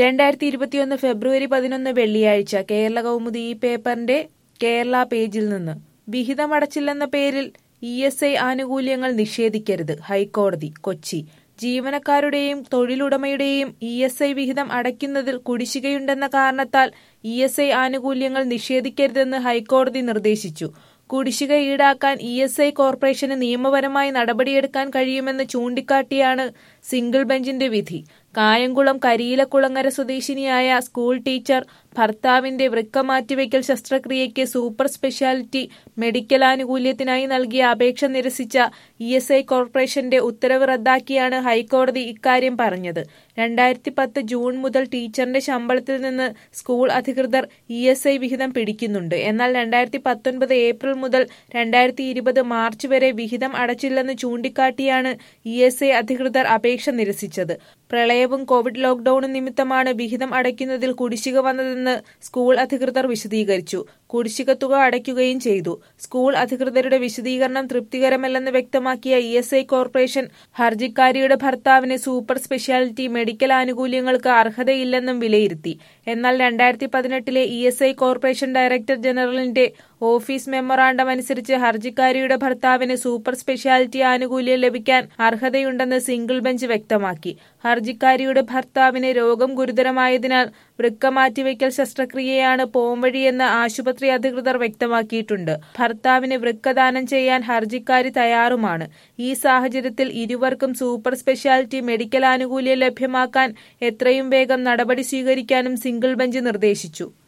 രണ്ടായിരത്തി ഇരുപത്തിയൊന്ന് ഫെബ്രുവരി പതിനൊന്ന് വെള്ളിയാഴ്ച കേരള കൗമുദി ഈ പേപ്പറിന്റെ കേരള പേജിൽ നിന്ന് വിഹിതമടച്ചില്ലെന്ന പേരിൽ ഇ എസ് ഐ ആനുകൂല്യങ്ങൾ നിഷേധിക്കരുത് ഹൈക്കോടതി കൊച്ചി ജീവനക്കാരുടെയും തൊഴിലുടമയുടെയും ഇ എസ് ഐ വിഹിതം അടയ്ക്കുന്നതിൽ കുടിശ്ശികയുണ്ടെന്ന കാരണത്താൽ ഇ എസ് ഐ ആനുകൂല്യങ്ങൾ നിഷേധിക്കരുതെന്ന് ഹൈക്കോടതി നിർദ്ദേശിച്ചു കുടിശ്ശിക ഈടാക്കാൻ ഇ എസ് ഐ കോർപ്പറേഷന് നിയമപരമായി നടപടിയെടുക്കാൻ കഴിയുമെന്ന് ചൂണ്ടിക്കാട്ടിയാണ് സിംഗിൾ ബെഞ്ചിന്റെ വിധി കായംകുളം കരിയിലക്കുളങ്ങര സ്വദേശിനിയായ സ്കൂൾ ടീച്ചർ ഭർത്താവിന്റെ വൃക്ക മാറ്റിവെക്കൽ ശസ്ത്രക്രിയയ്ക്ക് സൂപ്പർ സ്പെഷ്യാലിറ്റി മെഡിക്കൽ ആനുകൂല്യത്തിനായി നൽകിയ അപേക്ഷ നിരസിച്ച ഇ എസ് ഐ കോർപ്പറേഷന്റെ ഉത്തരവ് റദ്ദാക്കിയാണ് ഹൈക്കോടതി ഇക്കാര്യം പറഞ്ഞത് രണ്ടായിരത്തി പത്ത് ജൂൺ മുതൽ ടീച്ചറിന്റെ ശമ്പളത്തിൽ നിന്ന് സ്കൂൾ അധികൃതർ ഇ എസ് ഐ വിഹിതം പിടിക്കുന്നുണ്ട് എന്നാൽ രണ്ടായിരത്തി പത്തൊൻപത് ഏപ്രിൽ മുതൽ രണ്ടായിരത്തി ഇരുപത് മാർച്ച് വരെ വിഹിതം അടച്ചില്ലെന്ന് ചൂണ്ടിക്കാട്ടിയാണ് ഇ എസ് ഐ അധികൃതർ അപേക്ഷ നിരസിച്ചത് പ്രളയവും കോവിഡ് ലോക്ഡൌണും നിമിത്തമാണ് വിഹിതം അടയ്ക്കുന്നതിൽ കുടിശ്ശിക വന്നതെന്ന് സ്കൂൾ അധികൃതർ വിശദീകരിച്ചു കുടിശ്ശിക തുക അടയ്ക്കുകയും ചെയ്തു സ്കൂൾ അധികൃതരുടെ വിശദീകരണം തൃപ്തികരമല്ലെന്ന് വ്യക്തമാക്കിയ ഇ എസ് ഐ കോർപ്പറേഷൻ ഹർജിക്കാരിയുടെ ഭർത്താവിന് സൂപ്പർ സ്പെഷ്യാലിറ്റി മെഡിക്കൽ ആനുകൂല്യങ്ങൾക്ക് അർഹതയില്ലെന്നും വിലയിരുത്തി എന്നാൽ രണ്ടായിരത്തി പതിനെട്ടിലെ E S I corporation director ജനറലിന്റെ ഓഫീസ് മെമ്മറാണ്ടം അനുസരിച്ച് ഹർജിക്കാരിയുടെ ഭർത്താവിന് സൂപ്പർ സ്പെഷ്യാലിറ്റി ആനുകൂല്യം ലഭിക്കാൻ അർഹതയുണ്ടെന്ന് സിംഗിൾ ബെഞ്ച് വ്യക്തമാക്കി ഹർജിക്കാരിയുടെ ഭർത്താവിന് രോഗം ഗുരുതരമായതിനാൽ വൃക്ക മാറ്റിവെക്കൽ ശസ്ത്രക്രിയയാണ് പോംവഴിയെന്ന് ആശുപത്രി അധികൃതർ വ്യക്തമാക്കിയിട്ടുണ്ട് ഭർത്താവിന് വൃക്ക ദാനം ചെയ്യാൻ ഹർജിക്കാരി തയ്യാറുമാണ് ഈ സാഹചര്യത്തിൽ ഇരുവർക്കും സൂപ്പർ സ്പെഷ്യാലിറ്റി മെഡിക്കൽ ആനുകൂല്യം ലഭ്യമാക്കാൻ എത്രയും വേഗം നടപടി സ്വീകരിക്കാനും സിംഗിൾ ബെഞ്ച് നിർദ്ദേശിച്ചു